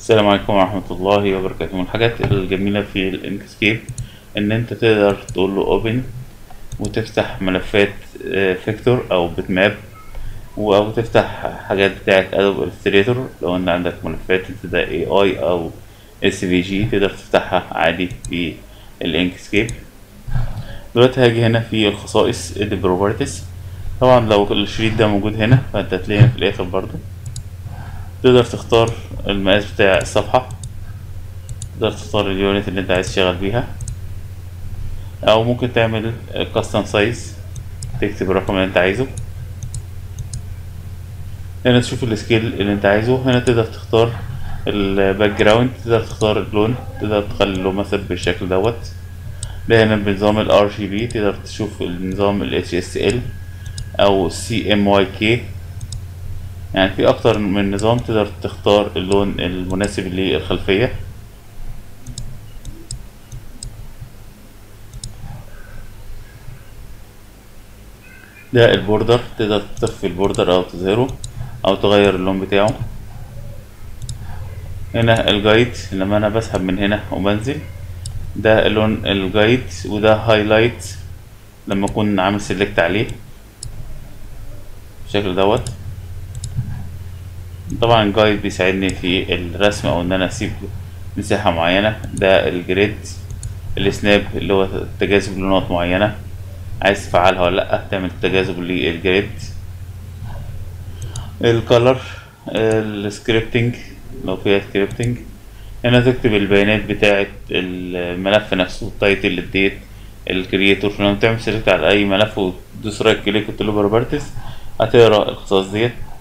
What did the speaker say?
السلام عليكم ورحمة الله وبركاته من الحاجات الجميلة في الانكسكيب ان انت تقدر تقول له اوبن وتفتح ملفات فيكتور او بتماب او تفتح حاجات بتاعت ادوب الستريتور لو ان عندك ملفات انت ده اي اي او اس في جي تقدر تفتحها عادي في الانكسكيب دلوقتي هاجي هنا في الخصائص البروبرتيز طبعا لو الشريط ده موجود هنا فانت هتلاقيه في الاخر برضو تقدر تختار المقاس بتاع الصفحة تقدر تختار اليونت اللي انت عايز تشتغل بيها او ممكن تعمل كاستم سايز تكتب الرقم اللي انت عايزه هنا تشوف السكيل اللي انت عايزه هنا تقدر تختار الباك جراوند تقدر تختار اللون تقدر تخلي اللون مثلا بالشكل دوت ده هنا بنظام ال RGB تقدر تشوف النظام ال HSL او CMYK يعني في اكتر من نظام تقدر تختار اللون المناسب للخلفية ده البوردر تقدر تطفي البوردر او تظهره او تغير اللون بتاعه هنا الجايد لما انا بسحب من هنا وبنزل ده لون الجايد وده هايلايت لما اكون عامل سيلكت عليه بالشكل دوت طبعا الجايد بيساعدني في الرسم او ان انا اسيب مساحة معينة ده الجريد السناب اللي هو تجاذب لنقط معينة عايز تفعلها ولا لأ تعمل تجاذب للجريد الكالر السكريبتنج لو فيها سكريبتنج هنا تكتب البيانات بتاعة الملف نفسه التايتل الديت الكرييتور لما تعمل سيلكت على اي ملف وتدوس رايت كليك وتقول له بروبرتيز هتقرا الخصائص ديت